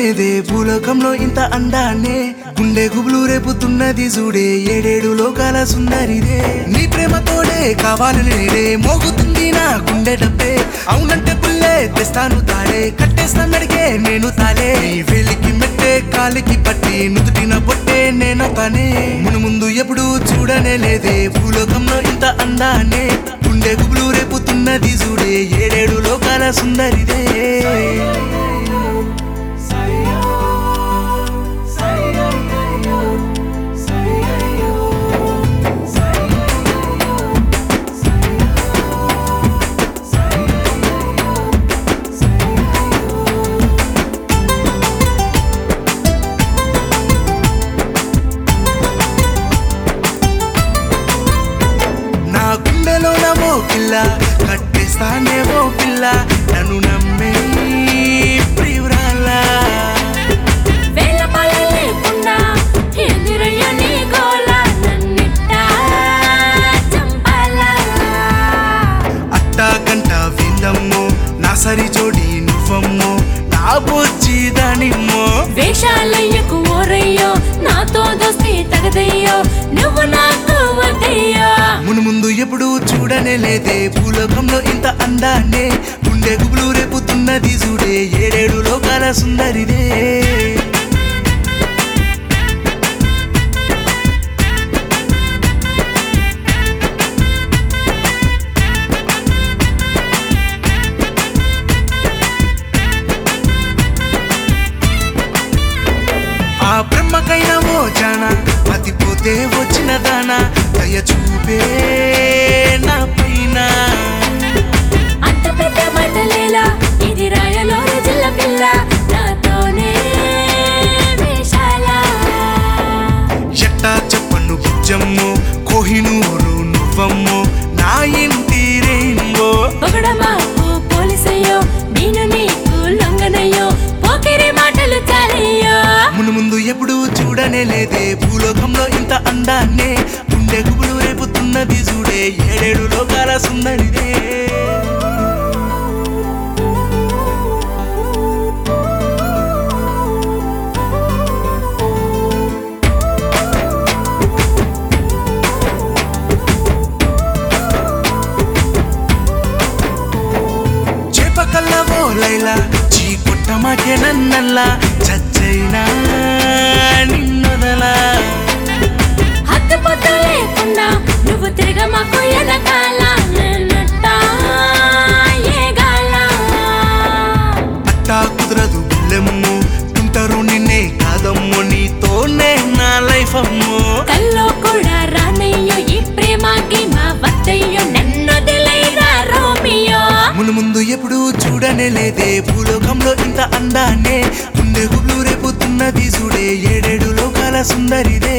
లేదే భూలోకంలో ఇంత అందాన్నే గుండె గుబులు రేపుతున్నది చూడే ఏడేడు లోకాల సుందరిదే నీ ప్రేమతోడే కావాలని నేడే మోగుతుంది నా గుండె డబ్బే అవునంటే పుల్లే తెస్తాను తాడే కట్టేస్తాను అడిగే నేను తాలే నీ వేలికి మెట్టే కాలికి పట్టి నుదుటిన బొట్టే నేను తానే మును ముందు ఎప్పుడు చూడనే లేదే భూలోకంలో ఇంత అందాన్నే గుండె గుబులు రేపుతున్నది చూడే ఏడేడు లోకాల సుందరిదే నా గుండెలో నమో పిల్ల కట్టేస్తానేమో పిల్ల నన్ను నమ్మే ప్రియురాలా వేల పాల లేకుండా ఎదురయ్య నీ గోల నన్నిట్టా చంపాలా అట్టా గంట విందమ్మో నా సరి జోడి నువ్వమ్మో నా బొచ్చి దానిమ్మో వేషాలయ్యకు ఓరయ్యో నాతో దోస్తి తగదయ్యో నువ్వు నాకు వద్దయ్యో మును ముందు ఎప్పుడు చూడనే లేదే భూలోకంలో ఇంత అందాన్నే గుండె గుబులు రేపుతున్నది చూడే ఏడేడు లోకాల సుందరిదే ఆ బ్రహ్మకైనా ఓ జాన మతిపోతే వచ్చిన దాన దయ చూపే నా పైన అంత పెద్ద మాటలేలా ఇది రాయలో జిల్ల పిల్ల నాతోనే వేషాలా ఎట్టా చెప్పను బుజ్జమ్మో కోహినూరు నువ్వమ్మో నా ఇంటి రెయిన్బో పొగడమాకు పోలీసయ్యో నేను నీకు లొంగనయ్యో పోకిరి మాటలు చాలయ్యో మును ముందు ఎప్పుడు చూడనే లేదే భూలోకంలో ఇంత అందాన్నే గుండె గుబులు రేపుతున్నది చూడే ఏడేడు లోకాల సుందరిదే చేపకల్లవో లైలా చీ కొట్టమాకే నన్నల్లా చచ్చైనా నిన్నొదలా హద్దు పొద్దు లేకుండా నువ్వు తిరగమాకు ఎనకాల నన్నట్టా ఏగాల అట్టా కుదరదు బుల్లెమ్మో తుంటరు నిన్నే కాదమ్మో నీతోనే నా లైఫ్ అమ్మో కల్లో కూడా రానయ్యో ఈ ప్రేమ గీమ వద్దయ్యో నన్నొదిలైరా రోమియో మును ముందు ఎప్పుడు చూడనే లేదే భూలోకంలో ఇంత అందాన్నే గుండె గుబులు రేపుతున్నది చూడే ఏడేడు లోకాల సుందరిదే